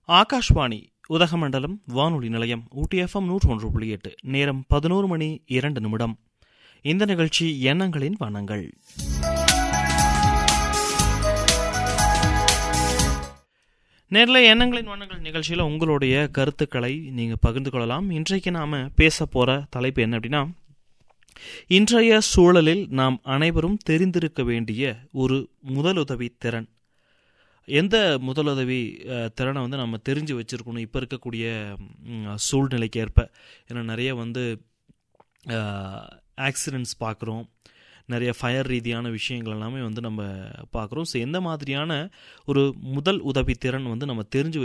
ஆகாஷ்வாணி உதகமண்டலம் வானொலி நிலையம் ஊட்டி எஃப்எம் நூற்று ஒன்று புள்ளி எட்டு நேரம் பதினோரு மணி இரண்டு நிமிடம் இந்த நிகழ்ச்சி எண்ணங்களின் வண்ணங்கள் நேரில் எண்ணங்களின் வண்ணங்கள் நிகழ்ச்சியில் உங்களுடைய கருத்துக்களை நீங்கள் பகிர்ந்து கொள்ளலாம் இன்றைக்கு நாம் பேச போகிற தலைப்பு என்ன அப்படின்னா இன்றைய சூழலில் நாம் அனைவரும் தெரிந்திருக்க வேண்டிய ஒரு முதலுதவி திறன் எந்த முதலுதவி அஹ், திறனை வந்து நம்ம தெரிஞ்சு வச்சுருக்கணும் இப்போ இருக்கக்கூடிய ம், சூழ்நிலைக்கு ஏற்ப ஏன்னா நிறைய வந்து ஆக்சிடெண்ட்ஸ் பார்க்குறோம் நிறைய ஃபயர் ரீதியான விஷயங்கள் எல்லாமே வந்து நம்ம பார்க்குறோம் ஸோ எந்த மாதிரியான ஒரு முதல் உதவி திறன் வந்து நம்ம தெரிஞ்சு